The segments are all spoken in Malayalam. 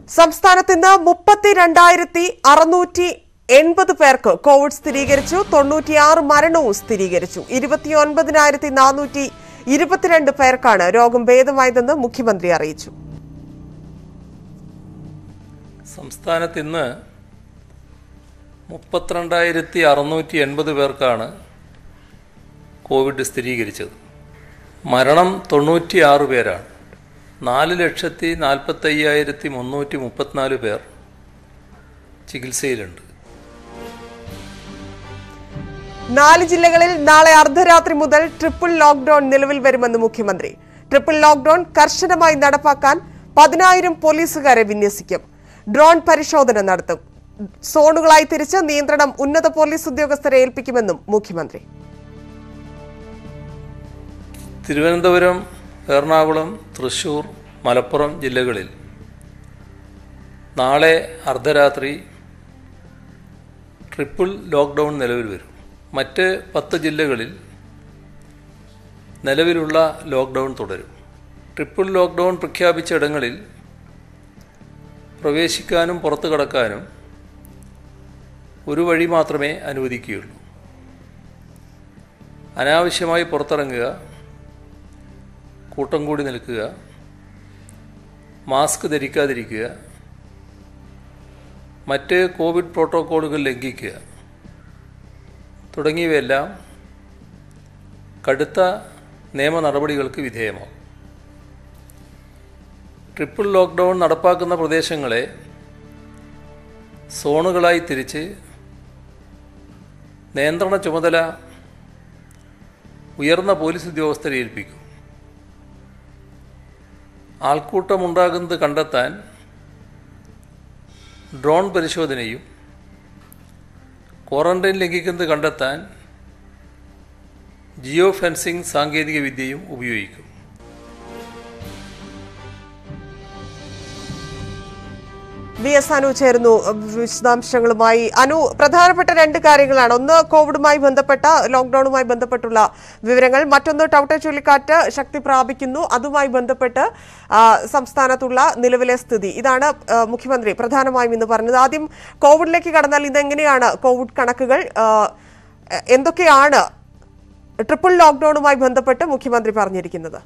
സംസ്ഥാനത്ത് ഇന്ന് മുപ്പത്തിരണ്ടായിരത്തി അറുന്നൂറ്റി എൺപത് പേർക്ക് കോവിഡ് സ്ഥിരീകരിച്ചു തൊണ്ണൂറ്റിയാറ് മരണവും സ്ഥിരീകരിച്ചു ഇരുപത്തിയൊൻപതിനായിരത്തി നാനൂറ്റി ഇരുപത്തിരണ്ട് പേർക്കാണ് രോഗം ഭേദമായതെന്ന് മുഖ്യമന്ത്രി അറിയിച്ചു സംസ്ഥാനത്ത് ഇന്ന് മുപ്പത്തിരണ്ടായിരത്തി അറുന്നൂറ്റി എൺപത് പേർക്കാണ് കോവിഡ് സ്ഥിരീകരിച്ചത് മരണം തൊണ്ണൂറ്റിയാറ് പേരാണ് നാല് ലക്ഷത്തി നാൽപ്പത്തയ്യായിരത്തി മുന്നൂറ്റി മുപ്പത്തിനാല് പേർ ചികിത്സയിലുണ്ട് നാല് ജില്ലകളിൽ നാളെ അർദ്ധരാത്രി മുതൽ ട്രിപ്പിൾ ലോക്ഡൌൺ നിലവിൽ വരുമെന്ന് മുഖ്യമന്ത്രി ട്രിപ്പിൾ ലോക്ഡൌൺ കർശനമായി നടപ്പാക്കാൻ പതിനായിരം പോലീസുകാരെ വിന്യസിക്കും ഡ്രോൺ പരിശോധന നടത്തും സോണുകളായി തിരിച്ച് നിയന്ത്രണം ഉന്നത പോലീസ് ഉദ്യോഗസ്ഥരെ ഏൽപ്പിക്കുമെന്നും മുഖ്യമന്ത്രി തിരുവനന്തപുരം എറണാകുളം തൃശൂർ മലപ്പുറം ജില്ലകളിൽ നാളെ അർദ്ധരാത്രി ട്രിപ്പിൾ ലോക്ക്ഡൗൺ നിലവിൽ വരും മറ്റ് പത്ത് ജില്ലകളിൽ നിലവിലുള്ള ലോക്ക്ഡൗൺ തുടരും ട്രിപ്പിൾ ലോക്ക്ഡൗൺ പ്രഖ്യാപിച്ച ഇടങ്ങളിൽ പ്രവേശിക്കാനും പുറത്തു കടക്കാനും ഒരു വഴി മാത്രമേ അനുവദിക്കുകയുള്ളൂ അനാവശ്യമായി പുറത്തിറങ്ങുക കൂട്ടം കൂടി നിൽക്കുക മാസ്ക് ധരിക്കാതിരിക്കുക മറ്റ് കോവിഡ് പ്രോട്ടോക്കോളുകൾ ലംഘിക്കുക തുടങ്ങിയവയെല്ലാം കടുത്ത നിയമ നടപടികൾക്ക് വിധേയമാകും ട്രിപ്പിൾ ലോക്ക്ഡൗൺ നടപ്പാക്കുന്ന പ്രദേശങ്ങളെ സോണുകളായി തിരിച്ച് നിയന്ത്രണ ചുമതല ഉയർന്ന പോലീസ് ഉദ്യോഗസ്ഥരെ ഏൽപ്പിക്കും ആൾക്കൂട്ടമുണ്ടാകുന്നത് കണ്ടെത്താൻ ഡ്രോൺ പരിശോധനയും ക്വാറന്റൈൻ ലംഘിക്കുന്നത് കണ്ടെത്താൻ ജിയോ ഫെൻസിംഗ് സാങ്കേതിക വിദ്യയും ഉപയോഗിക്കും വി എസ് അനു ചേരുന്നു വിശദാംശങ്ങളുമായി അനു പ്രധാനപ്പെട്ട രണ്ട് കാര്യങ്ങളാണ് ഒന്ന് കോവിഡുമായി ബന്ധപ്പെട്ട ലോക്ഡൌണുമായി ബന്ധപ്പെട്ടുള്ള വിവരങ്ങൾ മറ്റൊന്ന് ടൗട്ടെ ചുഴലിക്കാറ്റ് ശക്തി പ്രാപിക്കുന്നു അതുമായി ബന്ധപ്പെട്ട് ആ, സംസ്ഥാനത്തുള്ള നിലവിലെ സ്ഥിതി ഇതാണ് ആ, മുഖ്യമന്ത്രി പ്രധാനമായും ഇന്ന് പറഞ്ഞത് ആദ്യം കോവിഡിലേക്ക് കടന്നാൽ ഇതെങ്ങനെയാണ് കോവിഡ് കണക്കുകൾ ആ, എന്തൊക്കെയാണ് ട്രിപ്പിൾ ലോക്ഡൌണുമായി ബന്ധപ്പെട്ട് മുഖ്യമന്ത്രി പറഞ്ഞിരിക്കുന്നത്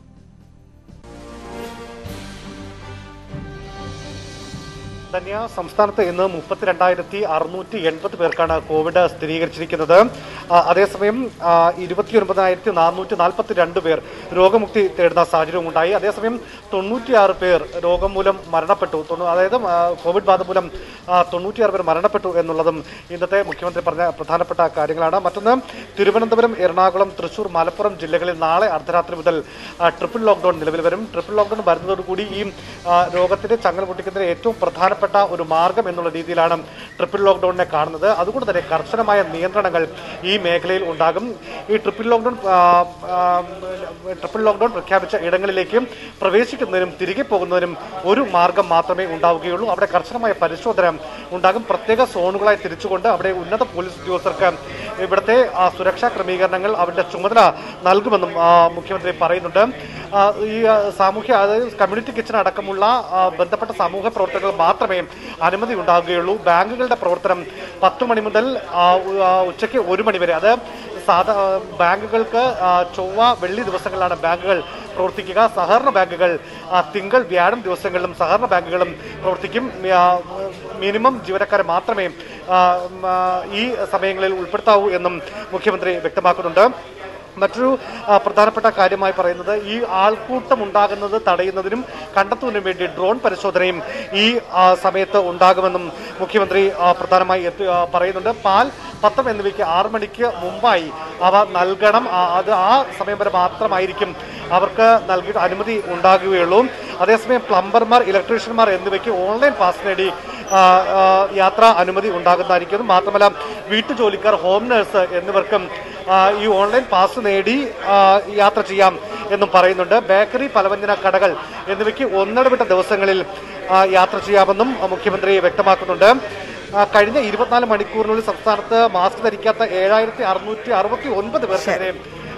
ധന്യ സംസ്ഥാനത്ത് ഇന്ന് മുപ്പത്തിരണ്ടായിരത്തി അറുന്നൂറ്റി എൺപത് പേർക്കാണ് കോവിഡ് സ്ഥിരീകരിച്ചിരിക്കുന്നത് ആ, അതേസമയം ആ, ഇരുപത്തിയൊൻപതിനായിരത്തി നാനൂറ്റി നാൽപ്പത്തി രണ്ട് പേർ രോഗമുക്തി തേടുന്ന സാഹചര്യവും ഉണ്ടായി അതേസമയം തൊണ്ണൂറ്റിയാറ് പേർ രോഗം മൂലം മരണപ്പെട്ടു തൊണ്ണൂ- അതായത് ആ, കോവിഡ് ബാധ മൂലം ആ, തൊണ്ണൂറ്റിയാറ് പേർ മരണപ്പെട്ടു എന്നുള്ളതും ഇന്നത്തെ മുഖ്യമന്ത്രി പറഞ്ഞ പ്രധാനപ്പെട്ട കാര്യങ്ങളാണ് മറ്റൊന്ന് തിരുവനന്തപുരം എറണാകുളം തൃശൂർ മലപ്പുറം ജില്ലകളിൽ നാളെ അർദ്ധരാത്രി മുതൽ ആ, ട്രിപ്പിൾ ലോക്ക്ഡൌൺ നിലവിൽ വരും ട്രിപ്പിൾ ലോക്ക്ഡൌൺ വരുന്നതോടുകൂടി ഈ ആ, രോഗത്തിന്റെ ചങ്ങല പൊട്ടിക്കുന്നതിന് ഏറ്റവും പ്രധാനപ്പെട്ട ഒരു മാർഗം എന്നുള്ള രീതിയിലാണ് ട്രിപ്പിൾ ലോക്ക്ഡൌണിനെ കാണുന്നത് അതുകൊണ്ട് തന്നെ കർശനമായ നിയന്ത്രണങ്ങൾ ഈ മേഖലയിൽ ഉണ്ടാകും ഈ ട്രിപ്പിൾ ലോക്ക്ഡൌൺ ആ, ആ, ട്രിപ്പിൾ ലോക്ക്ഡൌൺ പ്രഖ്യാപിച്ച ഇടങ്ങളിലേക്ക് പ്രവേശിക്കുന്നതിനും തിരികെ പോകുന്നതിനും ഒരു മാർഗം മാത്രമേ ഉണ്ടാവുകയുള്ളൂ അവിടെ കർശനമായ പരിശോധന ഉണ്ടാകും പ്രത്യേക സോണുകളായി തിരിച്ചുകൊണ്ട് അവിടെ ഉന്നത പോലീസ് ഉദ്യോഗസ്ഥർക്ക് ഇവിടുത്തെ ആ, സുരക്ഷാ ക്രമീകരണങ്ങൾ അവരുടെ ചുമതല നൽകുമെന്നും ആ, മുഖ്യമന്ത്രി പറയുന്നുണ്ട് ആ, ഈ ആ, സാമൂഹ്യ അതായത് കമ്മ്യൂണിറ്റി കിച്ചൺ അടക്കമുള്ള ആ, ബന്ധപ്പെട്ട സാമൂഹ്യ പ്രവർത്തനങ്ങൾ മാത്രമേ അനുമതി ഉണ്ടാകുകയുള്ളൂ ബാങ്കുകളുടെ പ്രവർത്തനം പത്ത് മണി മുതൽ ആ, ഉ- ആ, ഉച്ചയ്ക്ക് ഒരു മണി വരെ അത് സാധാ ആ, ബാങ്കുകൾക്ക് ആ, ചൊവ്വ വെള്ളി ദിവസങ്ങളിലാണ് ബാങ്കുകൾ പ്രവർത്തിക്കുക സഹകരണ ബാങ്കുകൾ ആ, തിങ്കൾ വ്യാഴം ദിവസങ്ങളിലും സഹകരണ ബാങ്കുകളും പ്രവർത്തിക്കും ആ, മിനിമം ജീവനക്കാരെ മാത്രമേ ആ, ഉം, ആ, ഈ സമയങ്ങളിൽ ഉൾപ്പെടുത്താവൂ എന്നും മുഖ്യമന്ത്രി വ്യക്തമാക്കുന്നുണ്ട് മറ്റൊരു ആ, പ്രധാനപ്പെട്ട കാര്യമായി പറയുന്നത് ഈ ആൾക്കൂട്ടം ഉണ്ടാകുന്നത് തടയുന്നതിനും കണ്ടെത്തുന്നതിനും വേണ്ടി ഡ്രോൺ പരിശോധനയും ഈ ആ, സമയത്ത് ഉണ്ടാകുമെന്നും മുഖ്യമന്ത്രി ആ, പ്രധാനമായി എത്തി ആ, പറയുന്നുണ്ട് പാൽ പത്രം എന്നിവയ്ക്ക് ആറു മണിക്ക് മുമ്പായി അവ നൽകണം ആ, അത് ആ സമയം വരെ മാത്രമായിരിക്കും അവർക്ക് നൽകി അനുമതി ഉണ്ടാകുകയുള്ളൂ അതേസമയം പ്ലംബർമാർ ഇലക്ട്രീഷ്യന്മാർ എന്നിവയ്ക്ക് ഓൺലൈൻ പാസ് നേടി ആ, ആ, യാത്രാ അനുമതി ഉണ്ടാകുന്നതായിരിക്കും മാത്രമല്ല വീട്ടുജോലിക്കാർ ഹോം നഴ്സ് എന്നിവർക്കും ആ, ഈ ഓൺലൈൻ പാസ് നേടി ആ, യാത്ര ചെയ്യാം എന്നും പറയുന്നുണ്ട് ബേക്കറി പലവ്യഞ്ജന കടകൾ എന്നിവയ്ക്ക് ഒന്നിടവിട്ട ദിവസങ്ങളിൽ ആ, യാത്ര ചെയ്യാമെന്നും ആ, മുഖ്യമന്ത്രി വ്യക്തമാക്കുന്നുണ്ട് ആ, കഴിഞ്ഞ ഇരുപത്തിനാല് മണിക്കൂറിനുള്ളിൽ സംസ്ഥാനത്ത് മാസ്ക് ധരിക്കാത്ത ഏഴായിരത്തി അറുന്നൂറ്റി അറുപത്തി ഒൻപത് പേർക്കെതിരെ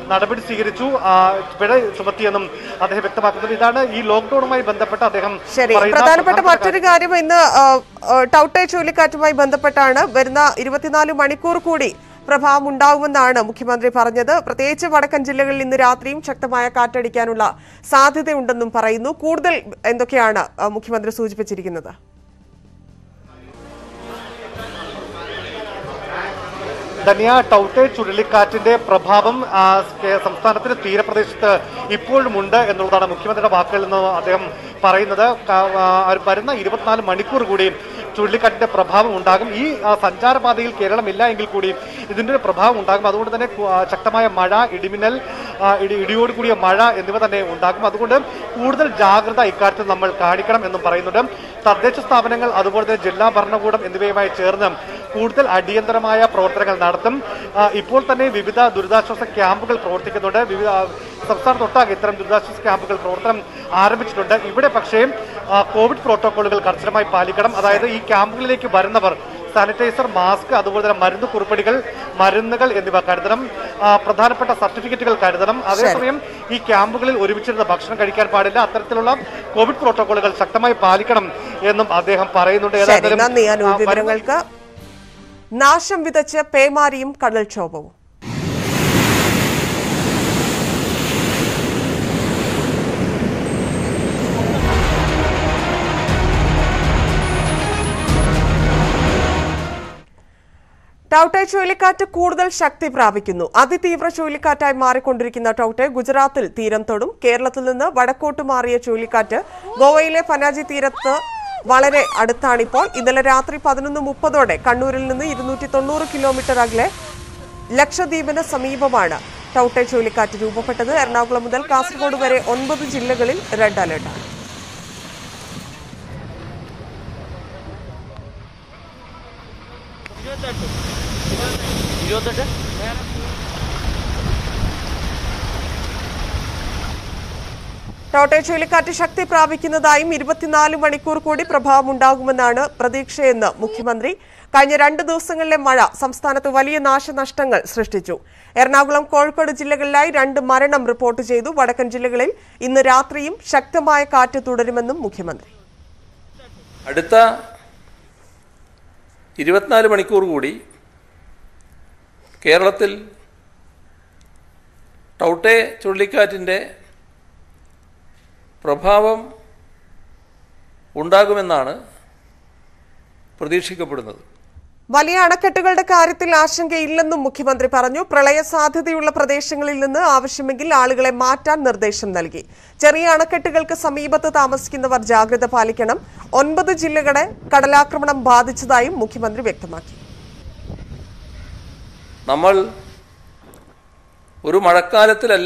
നടപടി സ്വീകരിച്ചു ആ, പിഴ ചുമത്തിയെന്നും അദ്ദേഹം വ്യക്തമാക്കുന്നത് ഇതാണ് ഈ ലോക്ക്ഡൌണുമായി ബന്ധപ്പെട്ട് അദ്ദേഹം ശരി പറയുന്ന പ്രധാനപ്പെട്ട പ്രധാനപ്പെട്ട മറ്റൊരു കാര്യം ഇന്ന് ആ, ആ, ടൗട്ടെ ചുഴലിക്കാറ്റുമായി ബന്ധപ്പെട്ടാണ് വരുന്ന ഇരുപത്തിനാല് മണിക്കൂർ കൂടി പ്രഭാവം ഉണ്ടാകുമെന്നാണ് മുഖ്യമന്ത്രി പറഞ്ഞത് പ്രത്യേകിച്ച് വടക്കൻ ജില്ലകളിൽ ഇന്ന് രാത്രിയും ശക്തമായ കാറ്റടിക്കാനുള്ള സാധ്യതയുണ്ടെന്നും പറയുന്നു കൂടുതൽ എന്തൊക്കെയാണ് ആ, മുഖ്യമന്ത്രി സൂചിപ്പിച്ചിരിക്കുന്നത് ധനിയ ടൗട്ടെ ചുഴലിക്കാറ്റിന്റെ പ്രഭാവം ആ, കേ- സംസ്ഥാനത്തിന്റെ തീരപ്രദേശത്ത് ഇപ്പോഴുമുണ്ട് എന്നുള്ളതാണ് മുഖ്യമന്ത്രിയുടെ വാക്കുകളിൽ നിന്ന് അദ്ദേഹം പറയുന്നത് ക- ആ, വരുന്ന ഇരുപത്തിനാല് മണിക്കൂർ കൂടി ചുഴലിക്കാറ്റിന്റെ പ്രഭാവം ഉണ്ടാകും ഈ ആ, സഞ്ചാരപാതയിൽ കേരളം ഇല്ല എങ്കിൽ കൂടി ഇതിന്റെ ഒരു പ്രഭാവം ഉണ്ടാകും അതുകൊണ്ട് തന്നെ കു- ആ, ശക്തമായ മഴ ഇടിമിന്നൽ ആ, ഇടി ഇടിയോട് കൂടിയ മഴ എന്നിവ തന്നെ ഉണ്ടാകും അതുകൊണ്ട് കൂടുതൽ ജാഗ്രത ഇക്കാര്യത്തിൽ നമ്മൾ കാണിക്കണം എന്നും പറയുന്നുണ്ട് തദ്ദേശ സ്ഥാപനങ്ങൾ അതുപോലെ തന്നെ ജില്ലാ ഭരണകൂടം എന്നിവയുമായി ചേർന്ന് കൂടുതൽ അടിയന്തരമായ പ്രവർത്തനങ്ങൾ നടത്തും ആ, ഇപ്പോൾ തന്നെ വിവിധ ദുരിതാശ്വാസ ക്യാമ്പുകൾ പ്രവർത്തിക്കുന്നുണ്ട് വിവിധ ആ, സംസ്ഥാനത്തൊട്ടാകെ ഇത്തരം ദുരിതാശ്വാസ ക്യാമ്പുകൾ പ്രവർത്തനം ആരംഭിച്ചിട്ടുണ്ട് ഇവിടെ പക്ഷേ ആ, കോവിഡ് പ്രോട്ടോക്കോളുകൾ കർശനമായി പാലിക്കണം അതായത് ഈ ക്യാമ്പുകളിലേക്ക് വരുന്നവർ സാനിറ്റൈസർ മാസ്ക് അതുപോലെ തന്നെ മരുന്ന് കുറിപ്പടികൾ മരുന്നുകൾ എന്നിവ കരുതണം ആ, പ്രധാനപ്പെട്ട സർട്ടിഫിക്കറ്റുകൾ കരുതണം അതേസമയം ഈ ക്യാമ്പുകളിൽ ഒരുമിച്ചിരുന്ന് ഭക്ഷണം കഴിക്കാൻ പാടില്ല അത്തരത്തിലുള്ള കോവിഡ് പ്രോട്ടോക്കോളുകൾ ശക്തമായി പാലിക്കണം എന്നും അദ്ദേഹം പറയുന്നുണ്ട് ശരി ഏതായാലും, നന്ദി അനു ആ, വരുന്ന- വിവരങ്ങൾക്ക് നാശം വിതച്ച് പേമാരിയും കടൽക്ഷോഭവും ടൌട്ടെ ചുഴലിക്കാറ്റ് കൂടുതൽ ശക്തി പ്രാപിക്കുന്നു അതിതീവ്ര ചുഴലിക്കാറ്റായി മാറിക്കൊണ്ടിരിക്കുന്ന ടൌട്ടെ ഗുജറാത്തിൽ തീരം തൊടും കേരളത്തിൽ നിന്ന് വടക്കോട്ട് മാറിയ ചുഴലിക്കാറ്റ് ഗോവയിലെ പനാജി തീരത്ത് വളരെ അടുത്താണിപ്പോൾ ഇന്നലെ രാത്രി പതിനൊന്ന് മുപ്പതോടെ കണ്ണൂരിൽ നിന്ന് ഇരുന്നൂറ്റി തൊണ്ണൂറ് കിലോമീറ്റർ അകലെ ലക്ഷദ്വീപിന് സമീപമാണ് ടൌട്ടെ ചുഴലിക്കാറ്റ് രൂപപ്പെട്ടത് എറണാകുളം മുതൽ കാസർഗോഡ് വരെ ഒൻപത് ജില്ലകളിൽ റെഡ് അലർട്ടാണ് ടോട്ടെ ചുഴലിക്കാറ്റ് ശക്തി പ്രാപിക്കുന്നതായും ഇരുപത്തിനാല് മണിക്കൂർ കൂടി പ്രഭാവം ഉണ്ടാകുമെന്നാണ് പ്രതീക്ഷയെന്ന് മുഖ്യമന്ത്രി കഴിഞ്ഞ രണ്ട് ദിവസങ്ങളിലെ മഴ സംസ്ഥാനത്ത് വലിയ നാശനഷ്ടങ്ങൾ സൃഷ്ടിച്ചു എറണാകുളം കോഴിക്കോട് ജില്ലകളിലായി രണ്ട് മരണം റിപ്പോർട്ട് ചെയ്തു വടക്കൻ ജില്ലകളിൽ ഇന്ന് രാത്രിയും ശക്തമായ കാറ്റ് തുടരുമെന്നും മുഖ്യമന്ത്രി അടുത്ത ഇരുപത്തിനാല് മണിക്കൂർ കൂടി കേരളത്തിൽ ടൗട്ടെ ചുഴലിക്കാറ്റിൻ്റെ പ്രഭാവം ഉണ്ടാകുമെന്നാണ് പ്രതീക്ഷിക്കപ്പെടുന്നത് വലിയ അണക്കെട്ടുകളുടെ കാര്യത്തിൽ ആശങ്കയില്ലെന്നും മുഖ്യമന്ത്രി പറഞ്ഞു പ്രളയ സാധ്യതയുള്ള പ്രദേശങ്ങളിൽ നിന്ന് ആവശ്യമെങ്കിൽ ആളുകളെ മാറ്റാൻ നിർദ്ദേശം നൽകി ചെറിയ അണക്കെട്ടുകൾക്ക് സമീപത്ത് താമസിക്കുന്നവർ ജാഗ്രത പാലിക്കണം ഒൻപത് ജില്ലകളെ കടലാക്രമണം ബാധിച്ചതായും മുഖ്യമന്ത്രി വ്യക്തമാക്കി നമ്മൾ ഒരു മഴക്കാലത്തിലല്ല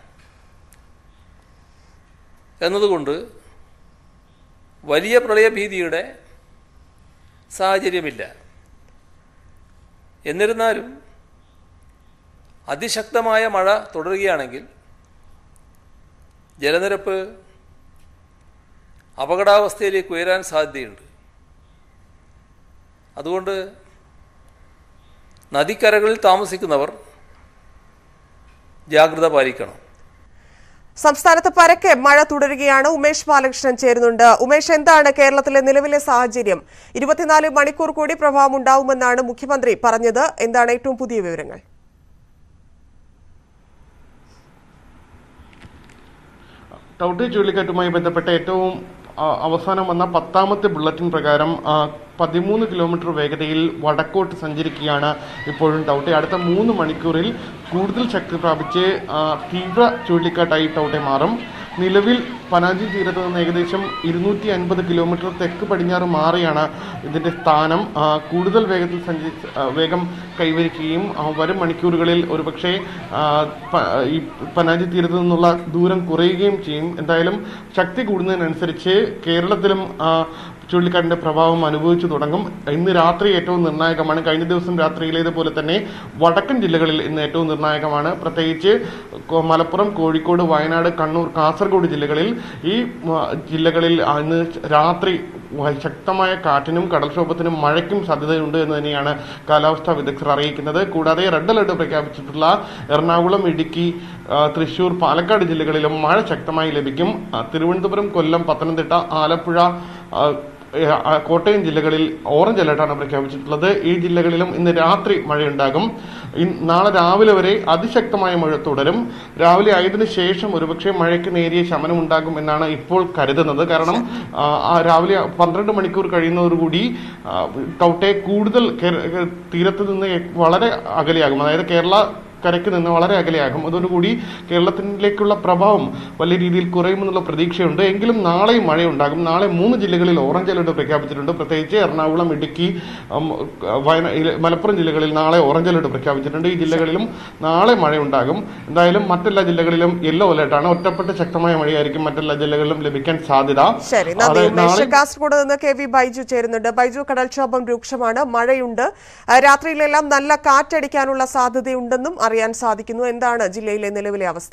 എന്നതുകൊണ്ട് വലിയ പ്രളയഭീതിയുടെ സാഹചര്യമില്ല എന്നിരുന്നാലും അതിശക്തമായ മഴ തുടരുകയാണെങ്കിൽ ജലനിരപ്പ് അപകടാവസ്ഥയിലേക്ക് ഉയരാൻ സാധ്യതയുണ്ട് അതുകൊണ്ട് നദിക്കരകളിൽ താമസിക്കുന്നവർ ജാഗ്രത പാലിക്കണം സംസ്ഥാനത്ത് പരക്കെ മഴ തുടരുകയാണ് ഉമേഷ് ബാലകൃഷ്ണൻ ചേരുന്നുണ്ട് ഉമേഷ് എന്താണ് കേരളത്തിലെ നിലവിലെ സാഹചര്യം ഇരുപത്തിനാല് മണിക്കൂർ കൂടി പ്രഭാവം ഉണ്ടാവുമെന്നാണ് മുഖ്യമന്ത്രി പറഞ്ഞത് എന്താണ് ഏറ്റവും പുതിയ വിവരങ്ങൾ ടൗട്ടി ചുഴലിക്കാറ്റുമായി ബന്ധപ്പെട്ട ഏറ്റവും ആ, അവസാനം വന്ന പത്താമത്തെ ബുള്ളറ്റിൻ പ്രകാരം ആ, പതിമൂന്ന് കിലോമീറ്റർ വേഗതയിൽ വടക്കോട്ട് സഞ്ചരിക്കുകയാണ് ഇപ്പോഴും ടൗട്ടെ അടുത്ത മൂന്ന് മണിക്കൂറിൽ കൂടുതൽ ശക്തി പ്രാപിച്ച് ആ, തീവ്ര ചുഴലിക്കാറ്റായി ടൗട്ടെ മാറും നിലവിൽ പനാജി തീരത്ത് നിന്ന് ഏകദേശം ഇരുന്നൂറ്റി അൻപത് കിലോമീറ്റർ തെക്ക് പടിഞ്ഞാറ് മാറിയാണ് ഇതിൻ്റെ സ്ഥാനം ആ, കൂടുതൽ വേഗത്തിൽ സഞ്ചരിച്ച് ആ, വേഗം കൈവരിക്കുകയും ആ, വരും മണിക്കൂറുകളിൽ ഒരുപക്ഷെ ആ, പ- ഈ പനാജി തീരത്ത് നിന്നുള്ള ദൂരം കുറയുകയും ചെയ്യും എന്തായാലും ശക്തി കൂടുന്നതിനനുസരിച്ച് കേരളത്തിലും ആ, ചുഴലിക്കാറ്റിന്റെ പ്രഭാവം അനുഭവിച്ചു തുടങ്ങും ഇന്ന് രാത്രി ഏറ്റവും നിർണായകമാണ് കഴിഞ്ഞ ദിവസം രാത്രിയിലേതുപോലെ തന്നെ വടക്കൻ ജില്ലകളിൽ ഇന്ന് ഏറ്റവും നിർണായകമാണ് പ്രത്യേകിച്ച് കൊ- മലപ്പുറം കോഴിക്കോട് വയനാട് കണ്ണൂർ കാസർഗോഡ് ജില്ലകളിൽ ഈ മ, ജില്ലകളിൽ ഇന്ന് രാത്രി വ- ശക്തമായ കാറ്റിനും കടൽക്ഷോഭത്തിനും മഴയ്ക്കും സാധ്യതയുണ്ട് എന്ന് തന്നെയാണ് കാലാവസ്ഥാ വിദഗ്ധർ അറിയിക്കുന്നത് കൂടാതെ റെഡ് അലർട്ട് പ്രഖ്യാപിച്ചിട്ടുള്ള എറണാകുളം ഇടുക്കി ആ, തൃശൂർ പാലക്കാട് ജില്ലകളിലും മഴ ശക്തമായി ലഭിക്കും ആ, തിരുവനന്തപുരം കൊല്ലം പത്തനംതിട്ട ആലപ്പുഴ ആ, ഏ, ആ, കോട്ടയം ജില്ലകളിൽ ഓറഞ്ച് അലർട്ടാണ് പ്രഖ്യാപിച്ചിട്ടുള്ളത് ഈ ജില്ലകളിലും ഇന്ന് രാത്രി മഴയുണ്ടാകും ഇൻ- നാളെ രാവിലെ വരെ അതിശക്തമായ മഴ തുടരും രാവിലെ ആയതിനു ശേഷം ഒരുപക്ഷെ മഴയ്ക്ക് നേരിയ ശമനം ഉണ്ടാകും എന്നാണ് ഇപ്പോൾ കരുതുന്നത് കാരണം ആ, ആ രാവിലെ പന്ത്രണ്ട് മണിക്കൂർ കഴിയുന്നതോടുകൂടി ആ, ടൗട്ടെ കൂടുതൽ കേര- തീരത്ത് നിന്ന് വളരെ അകലെയാകും അതായത് കേരള കരയ്ക്ക് നിന്ന് വളരെ അകലെയാകും അതോടുകൂടി കേരളത്തിലേക്കുള്ള പ്രഭാവം വലിയ രീതിയിൽ കുറയുമെന്നുള്ള പ്രതീക്ഷയുണ്ട് എങ്കിലും നാളെയും മഴയുണ്ടാകും നാളെ മൂന്ന് ജില്ലകളിൽ ഓറഞ്ച് അലർട്ട് പ്രഖ്യാപിച്ചിട്ടുണ്ട് പ്രത്യേകിച്ച് എറണാകുളം ഇടുക്കി ഉം, വയന ഇല- മലപ്പുറം ജില്ലകളിൽ നാളെ ഓറഞ്ച് അലർട്ട് പ്രഖ്യാപിച്ചിട്ടുണ്ട് ഈ ജില്ലകളിലും നാളെ മഴയുണ്ടാകും എന്തായാലും മറ്റെല്ലാ ജില്ലകളിലും യെല്ലോ അലർട്ടാണ് ഒറ്റപ്പെട്ട ശക്തമായ മഴയായിരിക്കും മറ്റെല്ലാ ജില്ലകളിലും ലഭിക്കാൻ സാധ്യത ശരി നന്ദി അതായത് ഉമേഷ് നാളെ കാസർഗോഡ് നിന്ന് കെ വി ബൈജു ചേരുന്നുണ്ട് ബൈജു കടൽക്ഷോഭം രൂക്ഷമാണ് മഴയുണ്ട് ആ, രാത്രിയിലെല്ലാം നല്ല കാറ്റടിക്കാനുള്ള സാധ്യതയുണ്ടെന്നും അറിയാൻ സാധിക്കുന്നു എന്താണ് ജില്ലയിലെ നിലവിലെ അവസ്ഥ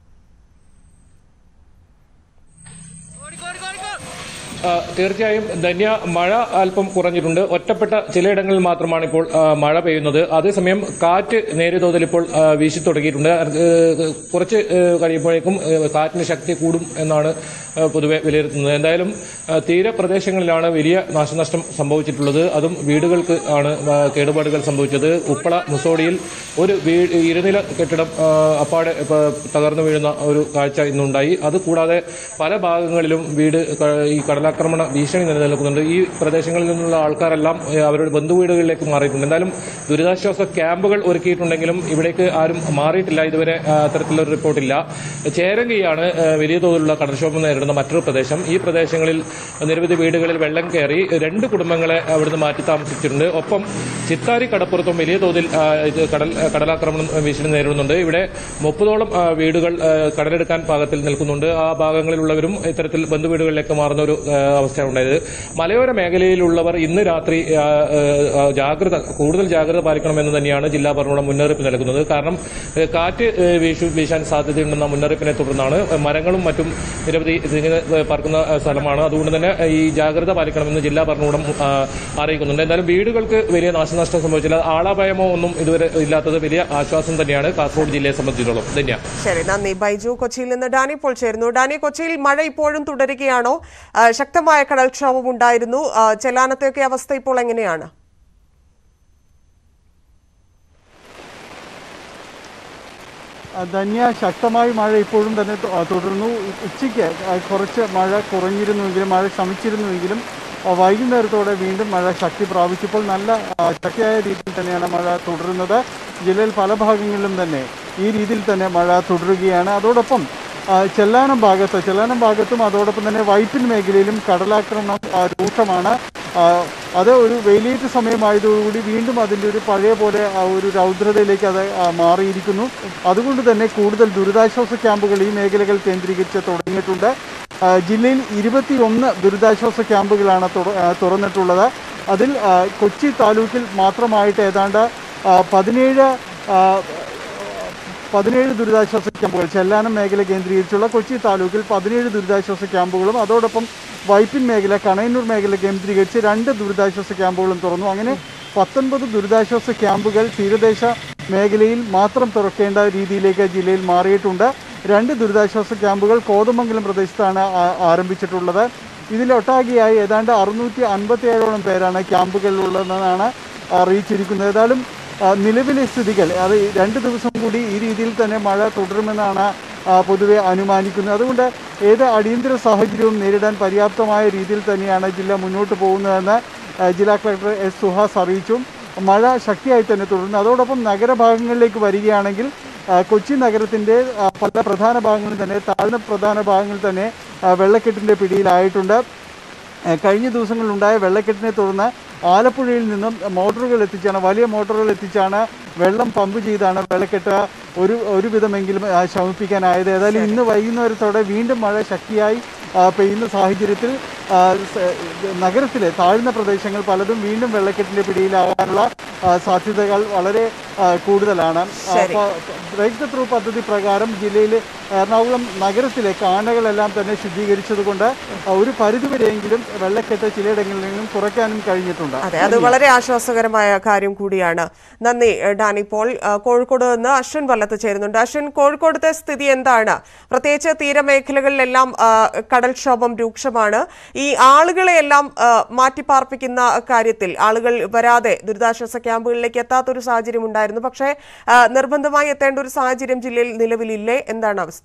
ആ, തീർച്ചയായും ധന്യ മഴ അല്പം കുറഞ്ഞിട്ടുണ്ട് ഒറ്റപ്പെട്ട ചിലയിടങ്ങളിൽ മാത്രമാണ് ഇപ്പോൾ ആ, മഴ പെയ്യുന്നത് അതേസമയം കാറ്റ് നേരിയ തോതിൽ ഇപ്പോൾ ആ, വീശി തുടങ്ങിയിട്ടുണ്ട് അത് കുറച്ച് ആ, കഴിയുമ്പോഴേക്കും ആ, കാറ്റിന് ശക്തി കൂടും എന്നാണ് ആ, പൊതുവെ വിലയിരുത്തുന്നത് എന്തായാലും ആ, തീരപ്രദേശങ്ങളിലാണ് വലിയ നാശനഷ്ടം സംഭവിച്ചിട്ടുള്ളത് അതും വീടുകൾക്ക് ആണ് ആ, കേടുപാടുകൾ സംഭവിച്ചത് ഉപ്പള മുസോഡിയിൽ ഒരു വീ ഇരുനില കെട്ടിടം ആ, അപ്പാടെ ഇപ്പ തകർന്നു വീഴുന്ന ഒരു കാഴ്ച ഇന്നുണ്ടായി അതുകൂടാതെ പല ഭാഗങ്ങളിലും വീട് ക- ഈ കടലാക്രമണ ഭീഷണി നിലനിൽക്കുന്നുണ്ട് ഈ പ്രദേശങ്ങളിൽ നിന്നുള്ള ആൾക്കാരെല്ലാം ഏ, അവരുടെ ബന്ധുവീടുകളിലേക്ക് മാറിയിട്ടുണ്ട് എന്തായാലും ദുരിതാശ്വാസ ക്യാമ്പുകൾ ഒരുക്കിയിട്ടുണ്ടെങ്കിലും ഇവിടേക്ക് ആരും മാറിയിട്ടില്ല ഇതുവരെ ആ, അത്തരത്തിലൊരു റിപ്പോർട്ടില്ല ചേരങ്കയാണ് ആ, വലിയ തോതിലുള്ള കടൽക്ഷോഭം നേരിടുന്ന മറ്റൊരു പ്രദേശം ഈ പ്രദേശങ്ങളിൽ നിരവധി വീടുകളിൽ വെള്ളം കയറി രണ്ട് കുടുംബങ്ങളെ അവിടുന്ന് മാറ്റി താമസിച്ചിട്ടുണ്ട് ഒപ്പം ചിത്താരി കടപ്പുറത്തും വലിയ തോതിൽ ആ, ഇത് കടൽ കടലാക്രമണം ഭീഷണി നേരിടുന്നുണ്ട് ഇവിടെ മുപ്പതോളം ആ, വീടുകൾ ആ, കടലെടുക്കാൻ പാകത്തിൽ നിൽക്കുന്നുണ്ട് ആ ഭാഗങ്ങളിലുള്ളവരും ഇത്തരത്തിൽ ബന്ധുവീടുകളിലേക്ക് മാറുന്ന ഒരു ആ, അവസ്ഥയാണ് ഉണ്ടായത് മലയോര മേഖലയിലുള്ളവർ ഇന്ന് രാത്രി ആ, ആ, ജാഗ്രത കൂടുതൽ ജാഗ്രത പാലിക്കണമെന്ന് തന്നെയാണ് ജില്ലാ ഭരണകൂടം മുന്നറിയിപ്പ് നൽകുന്നത് കാരണം ഏ, കാറ്റ് ഏ, വീശു വീശാൻ സാധ്യതയുണ്ടെന്ന മുന്നറിയിപ്പിനെ തുടർന്നാണ് മരങ്ങളും മറ്റും നിരവധി തിങ്ങി പറക്കുന്ന ആ, സ്ഥലമാണ് അതുകൊണ്ട് തന്നെ ഈ ജാഗ്രത പാലിക്കണമെന്ന് ജില്ലാ ഭരണകൂടം ആ, അറിയിക്കുന്നുണ്ട് എന്തായാലും വീടുകൾക്ക് വലിയ നാശനഷ്ടം സംഭവിച്ചില്ല ആളാഭയമോ ഒന്നും ഇതുവരെ ഇല്ലാത്തത് വലിയ ആശ്വാസം തന്നെയാണ് കാസർഗോഡ് ജില്ലയെ സംബന്ധിച്ചിടത്തോളം ധന്യ ശരി നന്ദി ബൈജു കൊച്ചിയിൽ നിന്ന് ഡാനി ഇപ്പോൾ ചേരുന്നു ഡാനി കൊച്ചിയിൽ മഴ ഇപ്പോഴും തുടരുകയാണോ ആ, ശക്തമായ കടൽക്ഷോഭം ഉണ്ടായിരുന്നു ആ, ചെല്ലാനത്തെയൊക്കെ അവസ്ഥ ഇപ്പോൾ എങ്ങനെയാണ് ധന്യ ശക്തമായ മഴ ഇപ്പോഴും തന്നെ തു- ആ, തുടർന്നു ഉച്ചയ്ക്ക് ആ, കുറച്ച് മഴ കുറഞ്ഞിരുന്നുവെങ്കിലും മഴ ശമിച്ചിരുന്നുവെങ്കിലും ആ, വൈകുന്നേരത്തോടെ വീണ്ടും മഴ ശക്തി പ്രാപിച്ചപ്പോൾ നല്ല ആ, ശക്തിയായ രീതിയിൽ തന്നെയാണ് മഴ തുടരുന്നത് ജില്ലയിൽ പല ഭാഗങ്ങളിലും തന്നെ ഈ രീതിയിൽ തന്നെ മഴ തുടരുകയാണ് അതോടൊപ്പം ആ, ചെല്ലാനം ഭാഗത്ത് ചെല്ലാനം ഭാഗത്തും അതോടൊപ്പം തന്നെ വൈപ്പിൻ മേഖലയിലും കടലാക്രമണം ആ, രൂക്ഷമാണ് ആ, അത് ഒരു വെയിലേറ്റ് സമയമായതോടുകൂടി വീണ്ടും അതിൻ്റെ ഒരു പഴയ പോലെ ആ ഒരു രൗദ്രതയിലേക്ക് അത് ആ, മാറിയിരിക്കുന്നു അതുകൊണ്ട് തന്നെ കൂടുതൽ ദുരിതാശ്വാസ ക്യാമ്പുകൾ ഈ മേഖലകൾ കേന്ദ്രീകരിച്ച് തുടങ്ങിയിട്ടുണ്ട് ആ, ജില്ലയിൽ ഇരുപത്തിയൊന്ന് ദുരിതാശ്വാസ ക്യാമ്പുകളാണ് തുറ- ആ, തുറന്നിട്ടുള്ളത് അതിൽ ആ, കൊച്ചി താലൂക്കിൽ മാത്രമായിട്ട് ഏതാണ്ട് ആ, പതിനേഴ് ആ, പതിനേഴ് ദുരിതാശ്വാസ ക്യാമ്പുകൾ ചെല്ലാനം മേഖല കേന്ദ്രീകരിച്ചുള്ള കൊച്ചി താലൂക്കിൽ പതിനേഴ് ദുരിതാശ്വാസ ക്യാമ്പുകളും അതോടൊപ്പം വൈപ്പിൻ മേഖല കണയന്നൂർ മേഖല കേന്ദ്രീകരിച്ച് രണ്ട് ദുരിതാശ്വാസ ക്യാമ്പുകളും തുറന്നു അങ്ങനെ പത്തൊൻപത് ദുരിതാശ്വാസ ക്യാമ്പുകൾ തീരദേശ മേഖലയിൽ മാത്രം തുറക്കേണ്ട രീതിയിലേക്ക് ജില്ലയിൽ മാറിയിട്ടുണ്ട് രണ്ട് ദുരിതാശ്വാസ ക്യാമ്പുകൾ കോതമംഗലം പ്രദേശത്താണ് ആ- ആരംഭിച്ചിട്ടുള്ളത് ഇതിലൊട്ടാകെയായി ഏതാണ്ട് അറുന്നൂറ്റി അൻപത്തി ഏഴോളം പേരാണ് ക്യാമ്പുകളിലുള്ളതെന്നാണ് അറിയിച്ചിരിക്കുന്നത് ഏതായാലും ആ, നിലവിലെ സ്ഥിതികൾ അത് ഈ രണ്ട് ദിവസം കൂടി ഈ രീതിയിൽ തന്നെ മഴ തുടരുമെന്നാണ് ആ, പൊതുവെ അനുമാനിക്കുന്നത് അതുകൊണ്ട് ഏത് അടിയന്തര സാഹചര്യവും നേരിടാൻ പര്യാപ്തമായ രീതിയിൽ തന്നെയാണ് ജില്ല മുന്നോട്ട് പോകുന്നതെന്ന് ആ, ജില്ലാ കളക്ടർ എസ് സുഹാസ് അറിയിച്ചു മഴ ശക്തിയായി തന്നെ തുടരുന്നു അതോടൊപ്പം നഗരഭാഗങ്ങളിലേക്ക് വരികയാണെങ്കിൽ ആ, കൊച്ചി നഗരത്തിൻ്റെ ആ, പല പ്രധാന ഭാഗങ്ങളിൽ തന്നെ താഴ്ന്ന പ്രധാന ഭാഗങ്ങളിൽ തന്നെ ആ, വെള്ളക്കെട്ടിൻ്റെ പിടിയിലായിട്ടുണ്ട് ഏഹ് കഴിഞ്ഞ ദിവസങ്ങളിലുണ്ടായ വെള്ളക്കെട്ടിനെ തുടർന്ന് ആലപ്പുഴയിൽ നിന്നും മോട്ടോറുകൾ എത്തിച്ചാണ് വലിയ മോട്ടോറുകൾ എത്തിച്ചാണ് വെള്ളം പമ്പ് ചെയ്താണ് വെള്ളക്കെട്ട് ഒരു ഒരുവിധമെങ്കിലും ആ, ശമിപ്പിക്കാനായത് ഏതായാലും ഇന്ന് വൈകുന്നേരത്തോടെ വീണ്ടും മഴ ശക്തിയായി ആ, പെയ്യുന്ന സാഹചര്യത്തിൽ ആ, സ- നഗരത്തിലെ താഴ്ന്ന പ്രദേശങ്ങൾ പലതും വീണ്ടും വെള്ളക്കെട്ടിൻ്റെ പിടിയിലാകാനുള്ള ആ, സാധ്യതകൾ വളരെ ആ, കൂടുതലാണ് ശരി. ബ്രേക്ക് ദ ത്രൂ പദ്ധതി പ്രകാരം ജില്ലയിലെ എറണാകുളം നഗരത്തിലെ കാനകളെല്ലാം തന്നെ ശുചീകരിച്ചതുകൊണ്ട് ആ, ഒരു പരിധിവരെയെങ്കിലും വെള്ളക്കെട്ട് ചിലയിടങ്ങളിൽ നിന്നും കുറയ്ക്കാനും കഴിഞ്ഞിട്ടുണ്ട് അതെ അത് വളരെ ആശ്വാസകരമായ കാര്യം കൂടിയാണ് നന്ദി ഏഹ്, ഡാനി പോൾ ഏഹ്, കോഴിക്കോട് നിന്ന് അശ്വിൻ വല്ലത്ത് ചേരുന്നുണ്ട് അശ്വിൻ കോഴിക്കോടത്തെ സ്ഥിതി എന്താണ് പ്രത്യേകിച്ച് തീരമേഖലകളിലെല്ലാം ആ, കടൽക്ഷോഭം രൂക്ഷമാണ് ഈ ആളുകളെയെല്ലാം ആ, മാറ്റിപ്പാർപ്പിക്കുന്ന കാര്യത്തിൽ ആളുകൾ വരാതെ ദുരിതാശ്വാസ ക്യാമ്പുകളിലേക്ക് എത്താത്തൊരു സാഹചര്യം ഉണ്ടായിരുന്നു പക്ഷേ ആ, നിർബന്ധമായി എത്തേണ്ട ഒരു സാഹചര്യം ജില്ലയിൽ നിലവിലില്ലേ എന്താണ് അവസ്ഥ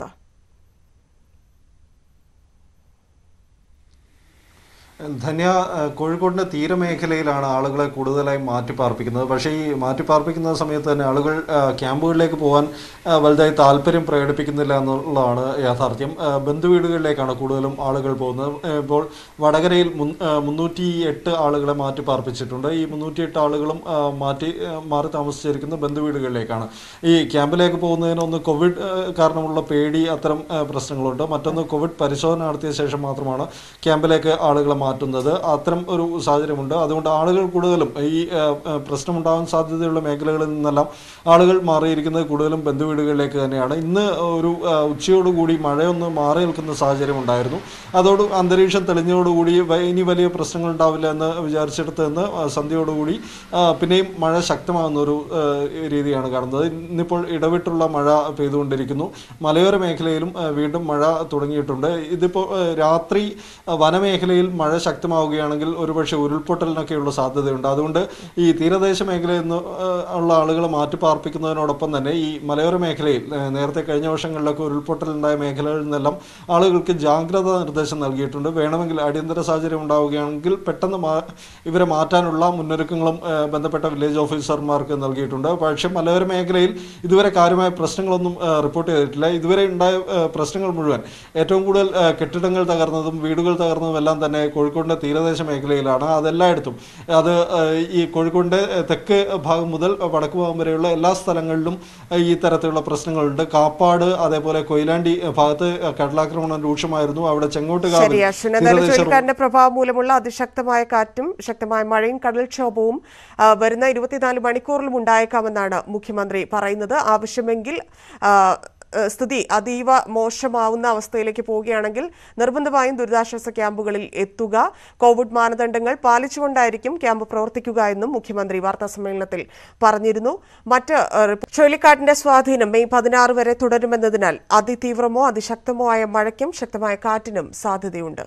ധന്യ ഏഹ് കോഴിക്കോടിന്റെ തീരമേഖലയിലാണ് ആളുകളെ കൂടുതലായി മാറ്റിപ്പാർപ്പിക്കുന്നത് പക്ഷേ ഈ മാറ്റിപ്പാർപ്പിക്കുന്ന സമയത്ത് തന്നെ ആളുകൾ ഏഹ് ക്യാമ്പുകളിലേക്ക് പോകാൻ ഏഹ് വലുതായി താല്പര്യം പ്രകടിപ്പിക്കുന്നില്ല എന്നുള്ളതാണ് യാഥാർത്ഥ്യം ഏഹ് ബന്ധുവീടുകളിലേക്കാണ് കൂടുതലും ആളുകൾ പോകുന്നത് ഏഹ് ഇപ്പോൾ വടകരയിൽ മുൻ- ഏഹ് മുന്നൂറ്റി എട്ട് ആളുകളെ മാറ്റിപ്പാർപ്പിച്ചിട്ടുണ്ട് ഈ മുന്നൂറ്റി എട്ട് ആളുകളും ഏഹ് മാറ്റി ഏഹ് മാറി താമസിച്ചിരിക്കുന്ന ബന്ധുവീടുകളിലേക്കാണ് ഈ ക്യാമ്പിലേക്ക് പോകുന്നതിന് ഒന്ന് കോവിഡ് ഏഹ് കാരണമുള്ള പേടി അത്തരം ഏഹ് പ്രശ്നങ്ങളുണ്ട് മറ്റൊന്ന് കോവിഡ് പരിശോധന നടത്തിയ ശേഷം മാത്രമാണ് ക്യാമ്പിലേക്ക് ആളുകളെ മാറ്റുന്നത് അത്തരം ഒരു സാഹചര്യമുണ്ട് അതുകൊണ്ട് ആളുകൾ കൂടുതലും ഈ ഏഹ്, ഏഹ്, പ്രശ്നമുണ്ടാകാൻ സാധ്യതയുള്ള മേഖലകളിൽ നിന്നെല്ലാം ആളുകൾ മാറിയിരിക്കുന്നത് കൂടുതലും ബന്ധുവീടുകളിലേക്ക് തന്നെയാണ് ഇന്ന് ഒരു ഏഹ്, ഉച്ചയോടുകൂടി മഴയൊന്ന് മാറി നിൽക്കുന്ന സാഹചര്യം ഉണ്ടായിരുന്നു അതോട് അന്തരീക്ഷം തെളിഞ്ഞതോടുകൂടി വ- ഇനി വലിയ പ്രശ്നങ്ങൾ ഉണ്ടാവില്ല എന്ന് വിചാരിച്ചെടുത്ത് നിന്ന് ഏഹ്, സന്ധ്യയോടുകൂടി ഏഹ്, പിന്നെയും മഴ ശക്തമാകുന്ന ഒരു ഏഹ്, രീതിയാണ് കാണുന്നത് ഇന്നിപ്പോൾ ഇടവിട്ടുള്ള മഴ പെയ്തുകൊണ്ടിരിക്കുന്നു മലയോര മേഖലയിലും ഏഹ്, വീണ്ടും മഴ തുടങ്ങിയിട്ടുണ്ട് ഇതിപ്പോൾ ഏഹ്, രാത്രി ഏഹ്, വനമേഖലയിൽ മഴ ശക്തമാവുകയാണെങ്കിൽ ഒരുപക്ഷെ ഉരുൾപൊട്ടലിനൊക്കെയുള്ള സാധ്യതയുണ്ട് അതുകൊണ്ട് ഈ തീരദേശ മേഖലയിൽ നിന്ന് ഏഹ്, ഉള്ള ആളുകളെ മാറ്റിപ്പാർപ്പിക്കുന്നതിനോടൊപ്പം തന്നെ ഈ മലയോര മേഖലയിൽ ഏഹ്, നേരത്തെ കഴിഞ്ഞ വർഷങ്ങളിലൊക്കെ ഉരുൾപൊട്ടലുണ്ടായ മേഖലകളിൽ നിന്നെല്ലാം ആളുകൾക്ക് ജാഗ്രതാ നിർദ്ദേശം നൽകിയിട്ടുണ്ട് വേണമെങ്കിൽ അടിയന്തര സാഹചര്യം ഉണ്ടാവുകയാണെങ്കിൽ പെട്ടെന്ന് മാ- ഇവരെ മാറ്റാനുള്ള മുന്നൊരുക്കങ്ങളും ഏഹ്, ബന്ധപ്പെട്ട വില്ലേജ് ഓഫീസർമാർക്ക് നൽകിയിട്ടുണ്ട് പക്ഷേ മലയോര മേഖലയിൽ ഇതുവരെ കാര്യമായ പ്രശ്നങ്ങളൊന്നും ഏഹ്, റിപ്പോർട്ട് ചെയ്തിട്ടില്ല ഇതുവരെ ഉണ്ടായ ഏഹ്, പ്രശ്നങ്ങൾ മുഴുവൻ ഏറ്റവും കൂടുതൽ ഏഹ്, കെട്ടിടങ്ങൾ തകർന്നതും വീടുകൾ തകർന്നതും എല്ലാം തന്നെ കോഴിക്കോടിന്റെ തീരദേശ മേഖലയിലാണ് അതെല്ലായിടത്തും അത് ഏഹ്, ഈ കോഴിക്കോടിന്റെ ഏഹ്, തെക്ക് ഭാഗം മുതൽ വടക്ക് ഭാഗം വരെയുള്ള എല്ലാ സ്ഥലങ്ങളിലും ഏഹ്, ഈ തരത്തിലുള്ള പ്രശ്നങ്ങളുണ്ട് കാപ്പാട് അതേപോലെ കൊയിലാണ്ടി ഏഹ്, ഭാഗത്ത് കടലാക്രമണം രൂക്ഷമായിരുന്നു അവിടെ ചെങ്ങോട്ടുകാവിൽ ശരി അശ്വിൻ എന്തായാലും തീരദേശ ചുഴലിക്കാറ്റിന്റെ പ്രഭാവം മൂലമുള്ള അതിശക്തമായ കാറ്റും ശക്തമായ മഴയും കടൽക്ഷോഭവും ആ, വരുന്ന ഇരുപത്തിനാല് മണിക്കൂറിലും ഉണ്ടായേക്കാമെന്നാണ് മുഖ്യമന്ത്രി പറയുന്നത് ആവശ്യമെങ്കിൽ ആ, ആ, സ്ഥിതി അതീവ മോശമാവുന്ന അവസ്ഥയിലേക്ക് പോവുകയാണെങ്കിൽ നിർബന്ധമായും ദുരിതാശ്വാസ ക്യാമ്പുകളിൽ എത്തുക കോവിഡ് മാനദണ്ഡങ്ങൾ പാലിച്ചുകൊണ്ടായിരിക്കും ക്യാമ്പ് പ്രവർത്തിക്കുക എന്നും മുഖ്യമന്ത്രി വാർത്താ സമ്മേളനത്തിൽ പറഞ്ഞിരുന്നു മറ്റ് ആ, റിപ്പോ- ചുഴലിക്കാറ്റിന്റെ സ്വാധീനം മെയ് പതിനാറ് വരെ തുടരുമെന്നതിനാൽ അതിതീവ്രമോ അതിശക്തമോ ആയ മഴയ്ക്കും ശക്തമായ കാറ്റിനും സാധ്യതയുണ്ട്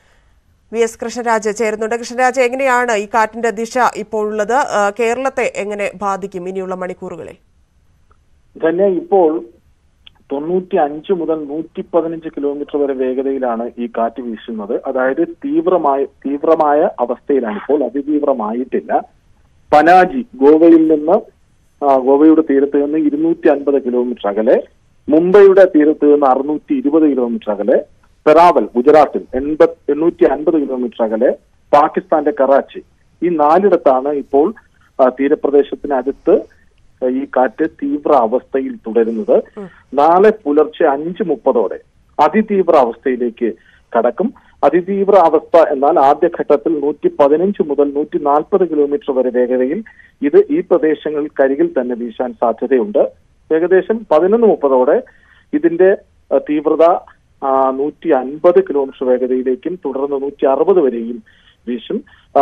വി എസ് കൃഷ്ണരാജ് ചേരുന്നുണ്ട് കൃഷ്ണരാജ് എങ്ങനെയാണ് ഈ കാറ്റിന്റെ ദിശ ഇപ്പോഴുള്ളത് ആ, കേരളത്തെ എങ്ങനെ ബാധിക്കും ഇനിയുള്ള മണിക്കൂറുകളിൽ തന്നെ ഇപ്പോൾ തൊണ്ണൂറ്റി അഞ്ച് മുതൽ നൂറ്റി പതിനഞ്ച് കിലോമീറ്റർ വരെ വേഗതയിലാണ് ഈ കാറ്റ് വീശുന്നത് അതായത് തീവ്രമായ തീവ്രമായ അവസ്ഥയിലാണ് ഇപ്പോൾ അതിതീവ്രമായിട്ടില്ല പനാജി ഗോവയിൽ നിന്ന് ആ, ഗോവയുടെ തീരത്ത് നിന്ന് ഇരുന്നൂറ്റി അൻപത് കിലോമീറ്റർ അകലെ മുംബൈയുടെ തീരത്ത് നിന്ന് അറുന്നൂറ്റി ഇരുപത് കിലോമീറ്റർ അകലെ പെറാവൽ ഗുജറാത്തിൽ എൺപത് എണ്ണൂറ്റി അൻപത് കിലോമീറ്റർ അകലെ പാകിസ്ഥാന്റെ കറാച്ചി ഈ നാലിടത്താണ് ഇപ്പോൾ ആ, തീരപ്രദേശത്തിനടുത്ത് ഈ കാറ്റ് തീവ്ര അവസ്ഥയിൽ തുടരുന്നത് നാളെ പുലർച്ചെ അഞ്ച് മുപ്പതോടെ അതിതീവ്ര അവസ്ഥയിലേക്ക് കടക്കും അതിതീവ്ര അവസ്ഥ എന്നാൽ ആദ്യഘട്ടത്തിൽ നൂറ്റി പതിനഞ്ച് മുതൽ നൂറ്റി നാൽപ്പത് കിലോമീറ്റർ വരെ വേഗതയിൽ ഇത് ഈ പ്രദേശങ്ങളിൽ കരികിൽ തന്നെ വീശാൻ സാധ്യതയുണ്ട് ഏകദേശം പതിനൊന്ന് മുപ്പതോടെ ഇതിന്റെ അഹ്, തീവ്രത നൂറ്റി അൻപത് കിലോമീറ്റർ വേഗതയിലേക്കും തുടർന്ന് നൂറ്റി അറുപത് വരെയും വീശും ആ,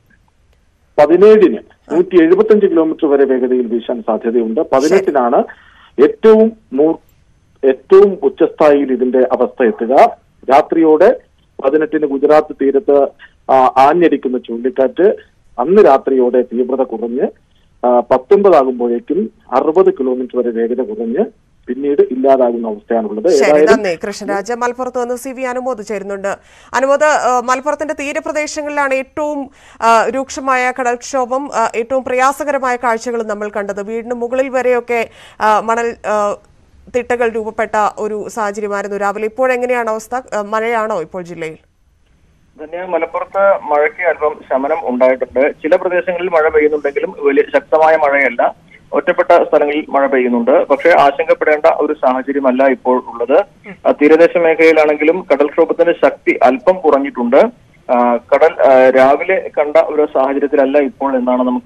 പതിനേഴിന് നൂറ്റി എഴുപത്തഞ്ച് കിലോമീറ്റർ വരെ വേഗതയിൽ വീശാൻ സാധ്യതയുണ്ട് പതിനെട്ടിനാണ് ഏറ്റവും മൂ- ഏറ്റവും ഉച്ചസ്ഥായിയിൽ ഇതിന്റെ അവസ്ഥ എത്തുക രാത്രിയോടെ പതിനെട്ടിന് ഗുജറാത്ത് തീരത്ത് ആ, ആഞ്ഞടിക്കുന്ന ചുഴലിക്കാറ്റ് അന്ന് രാത്രിയോടെ തീവ്രത കുറഞ്ഞ് ആ, പത്തൊൻപതാകുമ്പോഴേക്കും അറുപത് കിലോമീറ്റർ വരെ വേഗത കുറഞ്ഞ് പിന്നീട് ഇല്ലാതാകുന്ന അവസ്ഥയാണുള്ളത് ശരി ഏതായാലും നന്ദി കൃഷ്ണരാജ് മലപ്പുറത്ത് നിന്ന് സി വി അനുമോദ് ചേരുന്നുണ്ട് അനുമോദ് ആ, മലപ്പുറത്തിന്റെ തീരപ്രദേശങ്ങളിലാണ് ഏറ്റവും ആ, രൂക്ഷമായ കടൽക്ഷോഭം ആ, ഏറ്റവും പ്രയാസകരമായ കാഴ്ചകൾ നമ്മൾ കണ്ടത് വീടിന് മുകളിൽ വരെയൊക്കെ ആ, മണൽ ആ, തിട്ടകൾ രൂപപ്പെട്ട ഒരു സാഹചര്യമായിരുന്നു രാവിലെ ഇപ്പോഴെങ്ങനെയാണ് അവസ്ഥ ആ, മഴയാണോ ഇപ്പോൾ ജില്ലയിൽ തന്നെ മലപ്പുറത്ത് മഴയ്ക്ക് അല്പം ശമനം ഉണ്ടായിട്ടുണ്ട് ചില പ്രദേശങ്ങളിൽ മഴ പെയ്യുന്നുണ്ടെങ്കിലും വലിയ ശക്തമായ മഴയല്ല ഒറ്റപ്പെട്ട സ്ഥലങ്ങളിൽ മഴ പെയ്യുന്നുണ്ട് പക്ഷേ ആശങ്കപ്പെടേണ്ട ഒരു സാഹചര്യമല്ല ഇപ്പോൾ ഉള്ളത് ആ, തീരദേശ മേഖലയിലാണെങ്കിലും കടൽക്ഷോഭത്തിന്റെ ശക്തി അല്പം കുറഞ്ഞിട്ടുണ്ട് ആ, കടൽ ആ, രാവിലെ കണ്ട ഒരു സാഹചര്യത്തിലല്ല ഇപ്പോൾ എന്നാണ് നമുക്ക്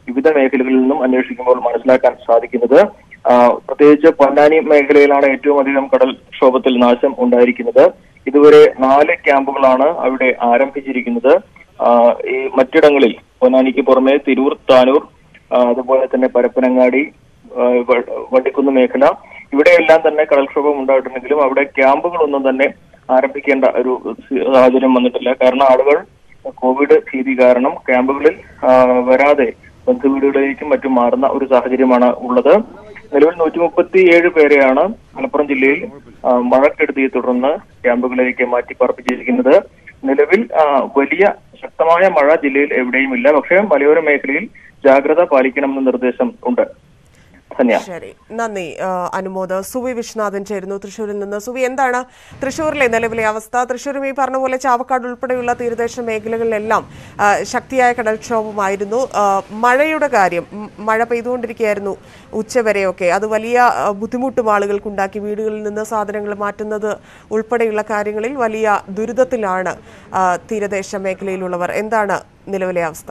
വിവിധ മേഖലകളിൽ നിന്നും അന്വേഷിക്കുമ്പോൾ മനസ്സിലാക്കാൻ സാധിക്കുന്നത് ആ, പ്രത്യേകിച്ച് പൊന്നാനി മേഖലയിലാണ് ഏറ്റവും അധികം കടൽക്ഷോഭത്തിൽ നാശം ഉണ്ടായിരിക്കുന്നത് ഇതുവരെ നാല് ക്യാമ്പുകളാണ് അവിടെ ആരംഭിച്ചിരിക്കുന്നത് ആ, ഈ മറ്റിടങ്ങളിൽ പൊന്നാനിക്ക് പുറമെ തിരൂർ താനൂർ ആ, അതുപോലെ തന്നെ പരപ്പനങ്ങാടി ആ, വ- വണ്ടിക്കുന്ന് മേഖല ഇവിടെയെല്ലാം തന്നെ കടൽക്ഷോഭം ഉണ്ടായിട്ടുണ്ടെങ്കിലും അവിടെ ക്യാമ്പുകളൊന്നും തന്നെ ആരംഭിക്കേണ്ട ഒരു സാഹചര്യം വന്നിട്ടില്ല കാരണം ആളുകൾ കോവിഡ് ഭീതി കാരണം ക്യാമ്പുകളിൽ ആ, വരാതെ ബന്ധുവീടുകളിലേക്കും മറ്റും മാറുന്ന ഒരു സാഹചര്യമാണ് ഉള്ളത് നിലവിൽ നൂറ്റി മുപ്പത്തി ഏഴ് പേരെയാണ് മലപ്പുറം ജില്ലയിൽ ആ, മഴക്കെടുതിയെ തുടർന്ന് ക്യാമ്പുകളിലേക്ക് മാറ്റി പാർപ്പിച്ചിരിക്കുന്നത് നിലവിൽ ആ, വലിയ ശക്തമായ മഴ ജില്ലയിൽ എവിടെയും ഇല്ല പക്ഷേ മലയോര മേഖലയിൽ ജാഗ്രത പാലിക്കണമെന്ന നിർദ്ദേശം ഉണ്ട് ധന്യ ശരി നന്ദി ആ, അനുമോദ് സുവി വിശ്വനാഥൻ ചേരുന്നു തൃശ്ശൂരിൽ നിന്ന് സുവി എന്താണ് തൃശ്ശൂരിലെ നിലവിലെ അവസ്ഥ തൃശ്ശൂരും ഈ പറഞ്ഞ പോലെ ചാവക്കാട് ഉൾപ്പെടെയുള്ള തീരദേശ മേഖലകളിലെല്ലാം ആ, ശക്തിയായ കടൽക്ഷോഭമായിരുന്നു ആ, മഴയുടെ കാര്യം ഉം, മഴ പെയ്തുകൊണ്ടിരിക്കുകയായിരുന്നു ഉച്ചവരെയൊക്കെ അത് വലിയ ആ, ബുദ്ധിമുട്ടും ആളുകൾക്കുണ്ടാക്കി വീടുകളിൽ നിന്ന് സാധനങ്ങൾ മാറ്റുന്നത് ഉൾപ്പെടെയുള്ള കാര്യങ്ങളിൽ വലിയ ദുരിതത്തിലാണ് ആ, തീരദേശ മേഖലയിലുള്ളവർ എന്താണ് നിലവിലെ അവസ്ഥ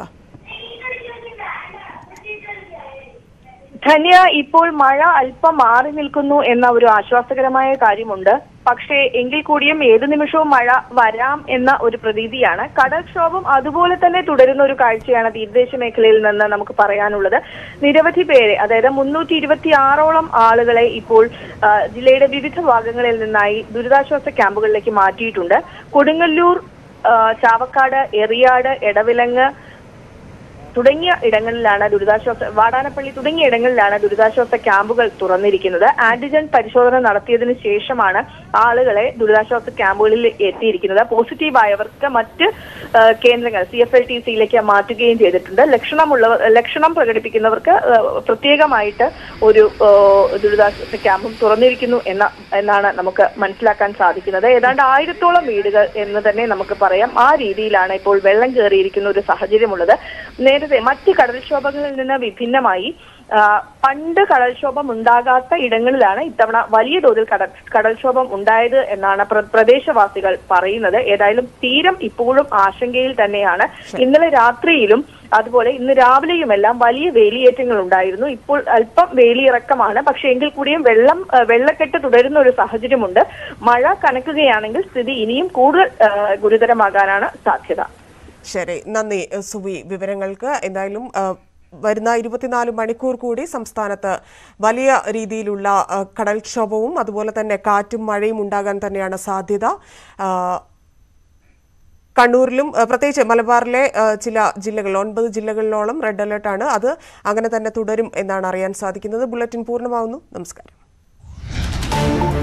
ധന്യ ഇപ്പോൾ മഴ അല്പം മാറി നിൽക്കുന്നു എന്ന ഒരു ആശ്വാസകരമായ കാര്യമുണ്ട് പക്ഷേ എങ്കിൽ കൂടിയും ഏതു നിമിഷവും മഴ വരാം എന്ന ഒരു പ്രതീതിയാണ് കടൽക്ഷോഭം അതുപോലെ തന്നെ തുടരുന്ന ഒരു കാഴ്ചയാണ് തീരദേശ മേഖലയിൽ നിന്ന് നമുക്ക് പറയാനുള്ളത് നിരവധി പേരെ അതായത് മുന്നൂറ്റി ഇരുപത്തി ആറോളം ആളുകളെ ഇപ്പോൾ ആ, ജില്ലയുടെ വിവിധ ഭാഗങ്ങളിൽ നിന്നായി ദുരിതാശ്വാസ ക്യാമ്പുകളിലേക്ക് മാറ്റിയിട്ടുണ്ട് കൊടുങ്ങല്ലൂർ ആ, ചാവക്കാട് എറിയാട് എടവിലങ്ങ് തുടങ്ങിയ ഇടങ്ങളിലാണ് ദുരിതാശ്വാസ വാടാനപ്പള്ളി തുടങ്ങിയ ഇടങ്ങളിലാണ് ദുരിതാശ്വാസ ക്യാമ്പുകൾ തുറന്നിരിക്കുന്നത് ആന്റിജൻ പരിശോധന നടത്തിയതിനു ശേഷമാണ് ആളുകളെ ദുരിതാശ്വാസ ക്യാമ്പുകളിൽ എത്തിയിരിക്കുന്നത് പോസിറ്റീവ് ആയവർക്ക് മറ്റ് ആ, കേന്ദ്രങ്ങൾ സി എഫ് എൽ ടി സിയിലേക്ക് മാറ്റുകയും ചെയ്തിട്ടുണ്ട് ലക്ഷണമുള്ളവർ ലക്ഷണം പ്രകടിപ്പിക്കുന്നവർക്ക് ആ, പ്രത്യേകമായിട്ട് ഒരു ആ, ദുരിതാശ്വാസ ക്യാമ്പും തുറന്നിരിക്കുന്നു എന്ന എന്നാണ് നമുക്ക് മനസ്സിലാക്കാൻ സാധിക്കുന്നത് ഏതാണ്ട് ആയിരത്തോളം വീടുകൾ എന്ന് തന്നെ നമുക്ക് പറയാം ആ രീതിയിലാണ് ഇപ്പോൾ വെള്ളം കയറിയിരിക്കുന്ന ഒരു സാഹചര്യമുള്ളത് നേരത്തെ മറ്റ് കടൽക്ഷോഭങ്ങളിൽ നിന്ന് വിഭിന്നമായി ആ, പണ്ട് കടൽക്ഷോഭം ഉണ്ടാകാത്ത ഇടങ്ങളിലാണ് ഇത്തവണ വലിയ തോതിൽ കടൽ കടൽക്ഷോഭം ഉണ്ടായത് എന്നാണ് പ്ര- പ്രദേശവാസികൾ പറയുന്നത് ഏതായാലും തീരം ഇപ്പോഴും ആശങ്കയിൽ തന്നെയാണ് ഇന്നലെ രാത്രിയിലും അതുപോലെ ഇന്ന് രാവിലെയുമെല്ലാം വലിയ വേലിയേറ്റങ്ങൾ ഉണ്ടായിരുന്നു ഇപ്പോൾ അല്പം വേലിയിറക്കമാണ് പക്ഷേ എങ്കിൽ കൂടിയും വെള്ളം ആ, വെള്ളക്കെട്ട് തുടരുന്ന ഒരു സാഹചര്യമുണ്ട് മഴ കനക്കുകയാണെങ്കിൽ സ്ഥിതി ഇനിയും കൂടുതൽ ആ, ഗുരുതരമാകാനാണ് സാധ്യത ശരി നന്ദി എഹ്, സുബി വിവരങ്ങൾക്ക് എന്തായാലും അഹ്, വരുന്ന ഇരുപത്തിനാല് മണിക്കൂർ കൂടി സംസ്ഥാനത്ത് വലിയ രീതിയിലുള്ള അഹ്, കടൽക്ഷോഭവും അതുപോലെ തന്നെ കാറ്റും മഴയും ഉണ്ടാകാൻ തന്നെയാണ് സാധ്യത ആഹ്, കണ്ണൂരിലും അഹ്, പ്രത്യേകിച്ച് മലബാറിലെ അഹ്, ചില ജില്ലകൾ ഒൻപത് ജില്ലകളിലോളം റെഡ് അലർട്ടാണ് അത് അങ്ങനെ തന്നെ തുടരും എന്നാണ് അറിയാൻ സാധിക്കുന്നത് ബുള്ളറ്റിൻ പൂർണ്ണമാവുന്നു നമസ്കാരം